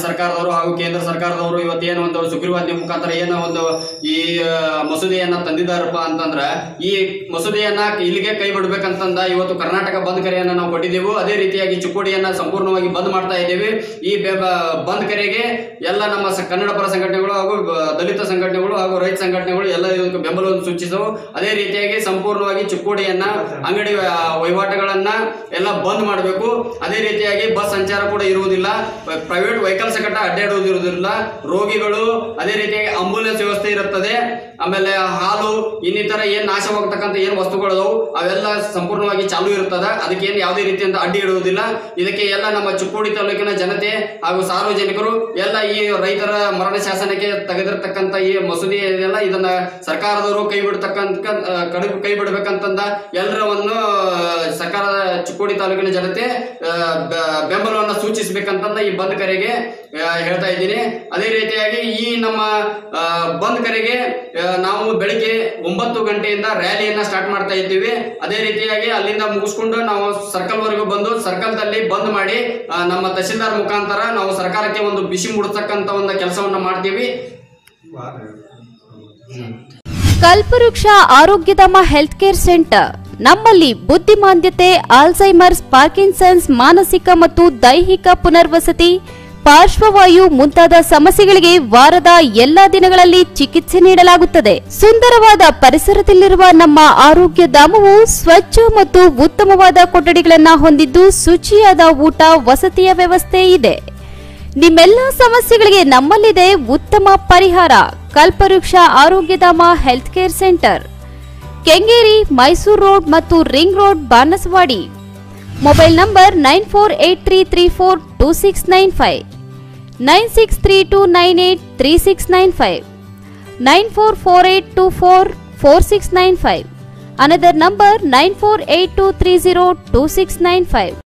ಸರ್ಕಾರದವರು ಹಾಗೂ ಕೇಂದ್ರ ಸರ್ಕಾರದವರು ಇವತ್ತೇನು ಒಂದು ಸುಗ್ರೀವಾಜ್ಞೆ ಮುಖಾಂತರ ಏನೋ ಒಂದು ಈ ಆ, ಮಸೂದೆಯನ್ನ ತಂದಿದ್ದಾರಪ್ಪ ಅಂತಂದ್ರ ಈ ಮಸೂದೆಯನ್ನ ಇಲ್ಲಿಗೆ ಕೈ ಬಿಡ್ಬೇಕಂತಂದ ಇವತ್ತು ಕರ್ನಾಟಕ ಬಂದ್ ಕರೆಯನ್ನ ನಾವು ಕೊಟ್ಟಿದ್ದೆವು ಅದೇ ರೀತಿಯಾಗಿ ಚಿಕ್ಕೋಡಿಯನ್ನ ಸಂಪೂರ್ಣವಾಗಿ ಬಂದ್ ಮಾಡ್ತಾ ಇದ್ದೇವೆ ಈ ಬೆ- ಬ- ಬಂದ್ ಕರೆಗೆ ಎಲ್ಲ ನಮ್ಮ ಸ- ಕನ್ನಡ ಪರ ಸಂಘಟನೆಗಳು ಹಾಗೂ ಬ- ದಲಿತ ಸಂಘಟನೆಗಳು ಹಾಗೂ ರೈತ ಸಂಘಟನೆಗಳು ಎಲ್ಲ ಇದಕ್ಕೆ ಬೆಂಬಲವನ್ನು ಸೂಚಿಸವು ಅದೇ ರೀತಿಯಾಗಿ ಸಂಪೂರ್ಣವಾಗಿ ಚಿಕ್ಕೋಡಿಯನ್ನ ಅಂಗಡಿ ಆ, ವಹಿವಾಟುಗಳನ್ನ ಎಲ್ಲ ಬಂದ್ ಮಾಡಬೇಕು ಅದೇ ರೀತಿಯಾಗಿ ಬಸ್ ಸಂಚಾರ ಕೂಡ ಇರುವುದಿಲ್ಲ ಪ್ರೈವೇಟ್ ವೆಹಿಕಲ್ಸ್ ಕಟ್ಟ ಅಡ್ಡಾಡುವುದಿರುವುದಿಲ್ಲ ರೋಗಿಗಳು ಅದೇ ರೀತಿಯಾಗಿ ಆಂಬುಲೆನ್ಸ್ ವ್ಯವಸ್ಥೆ ಇರುತ್ತದೆ ಆಮೇಲೆ ಹಾಲು ಇನ್ನಿತರ ಏನ್ ನಾಶವಾಗ್ತಕ್ಕಂಥ ಏನ್ ವಸ್ತುಗಳು ಅದಾವು ಅವೆಲ್ಲ ಸಂಪೂರ್ಣವಾಗಿ ಚಾಲು ಇರುತ್ತದೆ ಅದಕ್ಕೆ ಏನು ಯಾವುದೇ ರೀತಿಯಿಂದ ಅಡ್ಡಿ ಇಡುವುದಿಲ್ಲ ಇದಕ್ಕೆ ಎಲ್ಲ ನಮ್ಮ ಚಿಕ್ಕೋಡಿ ತಾಲೂಕಿನ ಜನತೆ ಹಾಗೂ ಸಾರ್ವಜನಿಕರು ಎಲ್ಲ ಈ ರೈತರ ಮರಣ ಶಾಸನಕ್ಕೆ ತೆಗೆದಿರ್ತಕ್ಕಂಥ ಈ ಮಸೂದೆ ಇದೆಯಲ್ಲ ಇದನ್ನ ಸರ್ಕಾರದವರು ಕೈ ಬಿಡ್ತಕ್ಕಂತ ಕಡು ಕೈ ಬಿಡ್ಬೇಕಂತಂದ ಎಲ್ಲರವನ್ನು ಸರ್ಕಾರದ ಚಿಕ್ಕೋಡಿ ತಾಲೂಕಿನ ಜನತೆ ಆ, ಬ- ಬೆಂಬಲವನ್ನ ಸೂಚಿಸಬೇಕಂತಂದ ಈ ಬಂದ್ ಕರೆಗೆ ಆ, ಹೇಳ್ತಾ ಇದ್ದೀನಿ ಅದೇ ರೀತಿಯಾಗಿ ಈ ನಮ್ಮ ಆ, ಬಂದ್ ಕರೆಗೆ ಆ, ನಾವು ಬೆಳಿಗ್ಗೆ ಒಂಬತ್ತು ಗಂಟೆಯಿಂದ ರ್ಯಾಲಿಯನ್ನ ಸ್ಟಾರ್ಟ್ ಮಾಡ್ತಾ ಇದ್ದೀವಿ ಅದೇ ರೀತಿಯಾಗಿ ಅಲ್ಲಿಂದ ಮುಗಿಸ್ಕೊಂಡು ನಾವು ಸರ್ಕಲ್ ವರೆಗೂ ಬಂದು ಸರ್ಕಲ್ ದಲ್ಲಿ ಬಂದ್ ಮಾಡಿ ಆ, ನಮ್ಮ ತಹಶೀಲ್ದಾರ್ ಮುಖಾಂತರ ನಾವು ಸರ್ಕಾರಕ್ಕೆ ಒಂದು ಬಿಸಿ ಮೂಡಿಸ್ತಕ್ಕಂತ ಒಂದು ಕೆಲಸವನ್ನ ಮಾಡ್ತೀವಿ ಕಲ್ಪವೃಕ್ಷ ಆರೋಗ್ಯಧಾಮ ಹೆಲ್ತ್ ಕೇರ್ ಸೆಂಟರ್ ನಮ್ಮಲ್ಲಿ ಬುದ್ಧಿಮಾಂದ್ಯತೆ ಆಲ್ಝೈಮರ್ಸ್ ಪಾರ್ಕಿನ್ಸನ್ಸ್ ಮಾನಸಿಕ ಮತ್ತು ದೈಹಿಕ ಪುನರ್ವಸತಿ ಪಾರ್ಶ್ವವಾಯು ಮುಂತಾದ ಸಮಸ್ಯೆಗಳಿಗೆ ವಾರದ ಎಲ್ಲಾ ದಿನಗಳಲ್ಲಿ ಚಿಕಿತ್ಸೆ ನೀಡಲಾಗುತ್ತದೆ ಸುಂದರವಾದ ಪರಿಸರದಲ್ಲಿರುವ ನಮ್ಮ ಆರೋಗ್ಯ ಧಾಮವು ಸ್ವಚ್ಛ ಮತ್ತು ಉತ್ತಮವಾದ ಕೊಠಡಿಗಳನ್ನು ಹೊಂದಿದ್ದು ಶುಚಿಯಾದ ಊಟ ವಸತಿಯ ವ್ಯವಸ್ಥೆ ಇದೆ ನಿಮ್ಮೆಲ್ಲ ಸಮಸ್ಯೆಗಳಿಗೆ ನಮ್ಮಲ್ಲಿದೆ ಉತ್ತಮ ಪರಿಹಾರ Kalpavriksha Arogyadhama health care centre Kengeri Mysore road ಮತ್ತು ring road Banaswadi mobile number nine four eight three three four two six nine five nine six three two nine eight three six nine five nine four four eight two four four six nine five another number nine four eight two three zero two six nine five